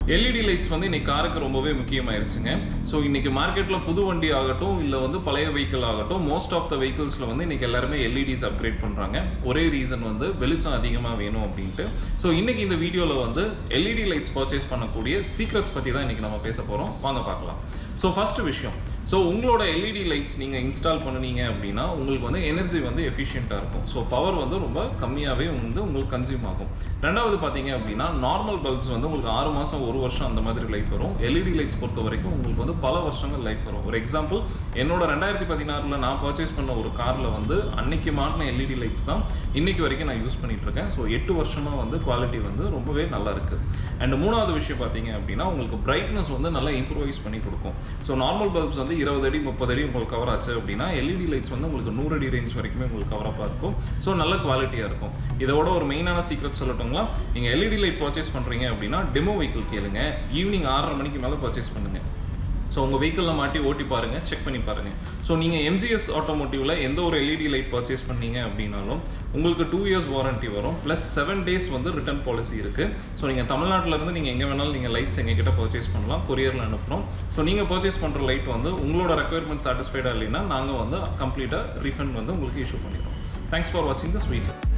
LED lights வந்து இன்னைக்கு காருக்கு ரொம்பவே முக்கியமாயிருச்சுங்க ஸோ இன்னைக்கு மார்க்கெட்டில் புது வண்டி ஆகட்டும் இல்லை வந்து பழைய வெஹிக்கிள் ஆகட்டும் மோஸ்ட் ஆஃப் த வெஹிக்கிள்ஸில் வந்து இன்னைக்கு எல்லாருமே எல்இடிஸ் அப்கிரேட் பண்ணுறாங்க ஒரே ரீசன் வந்து வெளிச்சம் அதிகமாக வேணும் அப்படின்ட்டு ஸோ இன்னைக்கு இந்த வீடியோவில் வந்து எல்இடி லைட்ஸ் பர்ச்சேஸ் பண்ணக்கூடிய சீக்ரெட்ஸ் பற்றி தான் இன்னைக்கு நம்ம பேச போகிறோம் வாங்க பார்க்கலாம் ஸோ ஃபர்ஸ்ட் விஷயம் ஸோ உங்களோட எல்இடி லைட்ஸ் நீங்கள் இன்ஸ்டால் பண்ணுனீங்க அப்படின்னா உங்களுக்கு வந்து எனர்ஜி வந்து எஃபிஷியண்ட்டாக இருக்கும் ஸோ பவர் வந்து ரொம்ப கம்மியாகவே வந்து உங்களுக்கு கன்சியூம் ஆகும் ரெண்டாவது பார்த்தீங்க அப்படின்னா நார்மல் பல்ப்ஸ் வந்து உங்களுக்கு ஆறு மாதம் ஒரு வருஷம் அந்த மாதிரி லைஃப் வரும் எல்இடி லைட்ஸ் பொறுத்த வரைக்கும் உங்களுக்கு வந்து பல வருஷங்கள் லைஃப் வரும் ஒரு எக்ஸாம்பிள் என்னோட ரெண்டாயிரத்தி பதினாறில் நான் பர்ச்சேஸ் பண்ண ஒரு காரில் வந்து அன்னைக்கு மாட்டின எல்இடி லைட்ஸ் தான் இன்னைக்கு வரைக்கும் நான் யூஸ் பண்ணிட்டு இருக்கேன் ஸோ எட்டு வருஷமாக வந்து குவாலிட்டி வந்து ரொம்பவே நல்லா இருக்கு அண்ட் மூணாவது விஷயம் பார்த்தீங்க அப்படின்னா உங்களுக்கு பிரைட்னஸ் வந்து நல்லா இம்ப்ரூவைஸ் பண்ணி கொடுக்கும் ஸோ நார்மல் பல்ப்ஸ் வந்து இருபது அடி முப்பது அடி உங்களுக்கு கவர் ஆச்சு அப்படின்னா எல்இடி லைட்ஸ் வந்து உங்களுக்கு நூறு அடி ரேஞ்ச் வரைக்குமே உங்களுக்கு கவர் அப்பாக இருக்கும் ஸோ நல்ல குவாலிட்டியாக இருக்கும் இதோட ஒரு மெயினான சீக்ரெட் சொல்லட்டுங்களா நீங்கள் எல்இடி லைட் பர்ச்சேஸ் பண்ணுறீங்க அப்படின்னா டெமோ வெஹிக்கிள் கேளுங்க ஈவினிங் ஆறரை மணிக்கு மேலே பர்ச்சேஸ் பண்ணுங்க ஸோ உங்கள் வெஹிக்கிளில் மாட்டி ஓட்டி பாருங்கள் செக் பண்ணி பாருங்கள் ஸோ நீங்கள் எம்ஜிஎஸ் ஆட்டோமோட்டிவில் எந்த ஒரு எல்இடி லைட் பர்ச்சேஸ் பண்ணீங்க அப்படின்னாலும் உங்களுக்கு டூ இயர்ஸ் வாரண்ட்டி வரும் ப்ளஸ் செவன் டேஸ் வந்து ரிட்டர்ன் பாலிசி இருக்குது ஸோ நீங்கள் தமிழ்நாட்டில் இருந்து நீங்கள் எங்கே வேணாலும் நீங்கள் லைட்ஸ் எங்ககிட்ட பர்ச்சேஸ் பண்ணலாம் கொரியரில் அனுப்புகிறோம் ஸோ நீங்கள் பர்ச்சேஸ் பண்ணுற லைட் வந்து உங்களோட ரெக்குயர்மெண்ட் சாட்டிஸ்ஃபைடாக இல்லைன்னா நாங்கள் வந்து கம்ப்ளீட்டாக ரீஃபண்ட் வந்து உங்களுக்கு இஷ்யூ பண்ணிடுறோம் தேங்க்ஸ் ஃபார் வாட்சிங் திஸ் வீடியோ